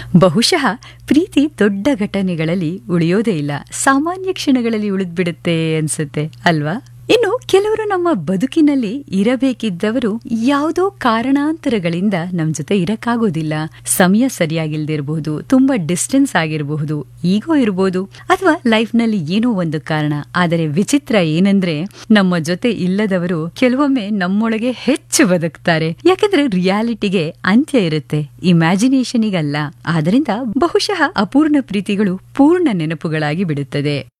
ಬಹುಶಃ ಪ್ರೀತಿ ದೊಡ್ಡ ಘಟನೆಗಳಲ್ಲಿ ಉಳಿಯೋದೇ ಇಲ್ಲ ಸಾಮಾನ್ಯ ಕ್ಷಣಗಳಲ್ಲಿ ಉಳಿದ್ಬಿಡುತ್ತೆ ಅನ್ಸುತ್ತೆ ಅಲ್ವಾ ಇನ್ನು ಕೆಲವರು ನಮ್ಮ ಬದುಕಿನಲ್ಲಿ ಇರಬೇಕಿದ್ದವರು ಯಾವುದೋ ಕಾರಣಾಂತರಗಳಿಂದ ನಮ್ ಜೊತೆ ಇರಕ್ಕಾಗೋದಿಲ್ಲ ಸಮಯ ಸರಿಯಾಗಿಲ್ದಿರಬಹುದು ತುಂಬಾ ಡಿಸ್ಟೆನ್ಸ್ ಆಗಿರಬಹುದು ಈಗೋ ಇರಬಹುದು ಅಥವಾ ಲೈಫ್ ನಲ್ಲಿ ಏನೋ ಒಂದು ಕಾರಣ ಆದರೆ ವಿಚಿತ್ರ ಏನಂದ್ರೆ ನಮ್ಮ ಜೊತೆ ಇಲ್ಲದವರು ಕೆಲವೊಮ್ಮೆ ನಮ್ಮೊಳಗೆ ಹೆಚ್ಚು ಬದುಕ್ತಾರೆ ಯಾಕಂದ್ರೆ ರಿಯಾಲಿಟಿಗೆ ಅಂತ್ಯ ಇರುತ್ತೆ ಇಮ್ಯಾಜಿನೇಷನಿಗಲ್ಲ ಆದ್ರಿಂದ ಬಹುಶಃ ಅಪೂರ್ಣ ಪ್ರೀತಿಗಳು ಪೂರ್ಣ ನೆನಪುಗಳಾಗಿ ಬಿಡುತ್ತದೆ